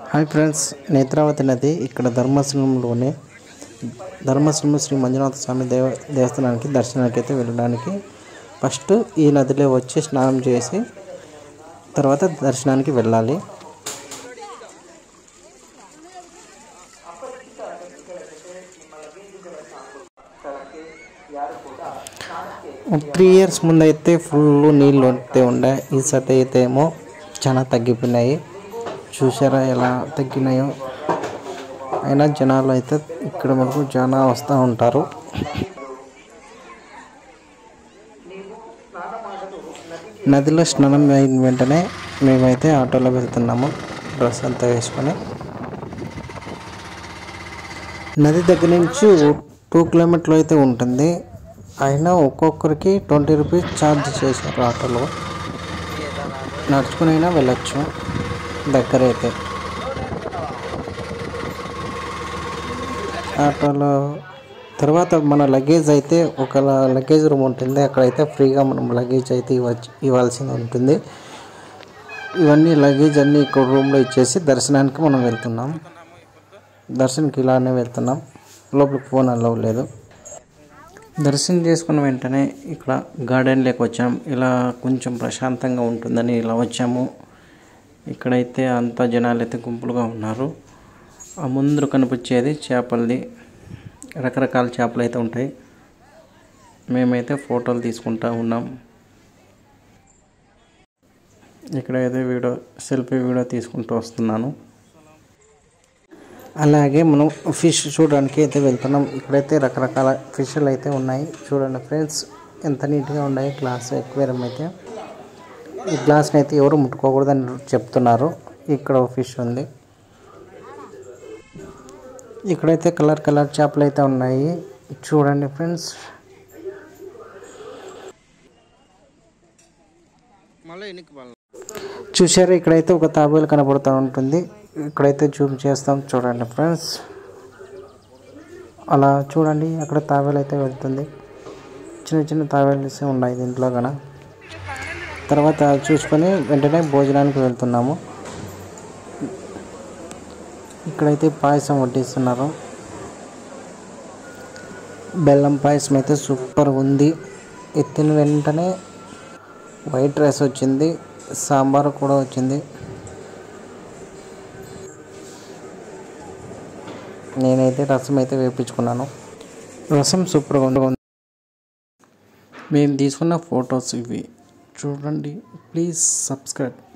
hi friends Netravati నది ఇక్కడ ధర్మాశ్రమంలోనే ధర్మాశ్రమం శ్రీ మంజునాథ స్వామి దేవ దేవస్థానానికి దర్శనానికి అయితే వెళ్ళడానికి ఫస్ట్ ఈ నదిలో వచ్చి స్నానం చేసి తర్వాత దర్శనానికి వెళ్ళాలి త్రీ ఇయర్స్ ముందు అయితే ఫుల్ నీళ్ళు అయితే ఉండే ఈసారి అయితే ఏమో చాలా తగ్గిపోయినాయి చూసారా ఎలా తగ్గినాయో అయినా జనాలు అయితే ఇక్కడ మనకు చాలా వస్తూ ఉంటారు నదిలో స్నానం అయిన వెంటనే మేమైతే ఆటోలో వెళ్తున్నాము డ్రెస్ అంతా వేసుకొని నది దగ్గర నుంచి టూ కిలోమీటర్లు అయితే ఉంటుంది అయినా ఒక్కొక్కరికి ట్వంటీ రూపీస్ ఛార్జ్ చేశారు ఆటోలో నడుచుకుని అయినా వెళ్ళొచ్చు దగ్గర అయితే ఆటోలో తర్వాత మన లగేజ్ అయితే ఒక లగేజ్ రూమ్ ఉంటుంది అక్కడైతే ఫ్రీగా మనం లగేజ్ అయితే ఇవ్వచ్చు ఇవ్వాల్సింది ఉంటుంది ఇవన్నీ లగేజ్ అన్నీ ఇక్కడ రూమ్లో ఇచ్చేసి దర్శనానికి మనం వెళ్తున్నాం దర్శనంకి ఇలానే వెళ్తున్నాం లోపలికి ఫోన్ అలవ్ లేదు దర్శనం చేసుకున్న వెంటనే ఇక్కడ గార్డెన్లోకి వచ్చాం ఇలా కొంచెం ప్రశాంతంగా ఉంటుందని ఇలా వచ్చాము ఇక్కడైతే అంతా జనాలు అయితే గుంపులుగా ఉన్నారు ఆ ముందు కనిపించేది చేపలది రకరకాల చేపలు అయితే ఉంటాయి మేమైతే ఫోటోలు తీసుకుంటా ఉన్నాం ఇక్కడైతే వీడియో సెల్ఫీ వీడియో తీసుకుంటూ వస్తున్నాను అలాగే మనం ఫిష్ చూడడానికి అయితే వెళ్తున్నాం ఇక్కడైతే రకరకాల ఫిష్లు అయితే ఉన్నాయి చూడండి ఫ్రెండ్స్ ఎంత నీట్గా ఉన్నాయి గ్లాస్ ఎక్వేరియం అయితే ఈ గ్లాస్ని అయితే ఎవరు ముట్టుకోకూడదని చెప్తున్నారు ఇక్కడ ఫిష్ ఉంది ఇక్కడైతే కలర్ కలర్ చేపలు అయితే ఉన్నాయి చూడండి ఫ్రెండ్స్ చూసారు ఇక్కడైతే ఒక తాబేలు కనబడుతూ ఉంటుంది ఇక్కడైతే జూమ్ చేస్తాం చూడండి ఫ్రెండ్స్ అలా చూడండి అక్కడ తాబేలు అయితే వెళ్తుంది చిన్న చిన్న తాబేలు ఉన్నాయి దీంట్లో కన తర్వాత చూసుకొని వెంటనే భోజనానికి వెళ్తున్నాము ఇక్కడైతే పాయసం వడ్డిస్తున్నారు బెల్లం పాయసం అయితే సూపర్ ఉంది ఎత్తిన వెంటనే వైట్ రైస్ వచ్చింది సాంబార్ కూడా వచ్చింది నేనైతే రసం అయితే వేపించుకున్నాను రసం సూపర్గా ఉంది మేము తీసుకున్న ఫొటోస్ ఇవి చూడండి ప్లీజ్ సబ్స్క్రైబ్